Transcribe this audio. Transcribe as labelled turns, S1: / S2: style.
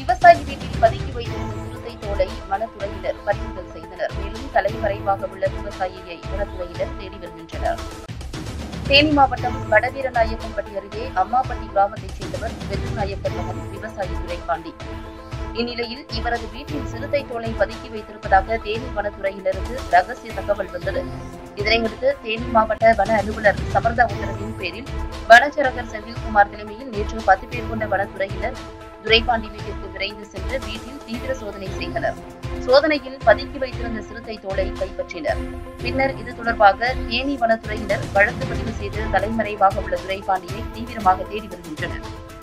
S1: விவசாயி வீட்டில் பதுக்கி வைத்திருந்த சிறுத்தை தோலை வனத்துறையினர் பறிமுதல் செய்தனர் மேலும் தலைமறைவாக உள்ள விவசாயியை வனத்துறையினர் தேடி வருகின்றனர் தேனி மாவட்டம் வடவீரநாயக்கன்பட்டி அருகே அம்மாப்பட்டி கிராமத்தைச் சேர்ந்தவர் வெற்றுநாயக்கர் மகன் விவசாயி துரைபாண்டி இந்நிலையில் இவரது வீட்டில் சிறுத்தை தோலை பதுக்கி வைத்திருப்பதாக தேனி வனத்துறையினருக்கு ரகசிய தகவல் வந்தது இதனையடுத்து தேனி மாவட்ட வன அலுவலர் சமர்தா உத்தரவின் பேரில் வனச்சரகர் செந்தில்குமார் தலைமையில் நேற்று பத்து பேர் கொண்ட வனத்துறையினர் துரைபாண்டி வீட்டிற்கு விரைந்து சென்று வீட்டில் தீவிர சோதனை செய்தனர் சோதனையில் பதுக்கி வைத்திருந்த சிறுத்தை தோலை கைப்பற்றினர் பின்னர் இது தொடர்பாக தேனி வனத்துறையினர் வழக்கு பதிவு செய்து தலைமறைவாக உள்ள துரைபாண்டியை தீவிரமாக தேடி வருகின்றனர்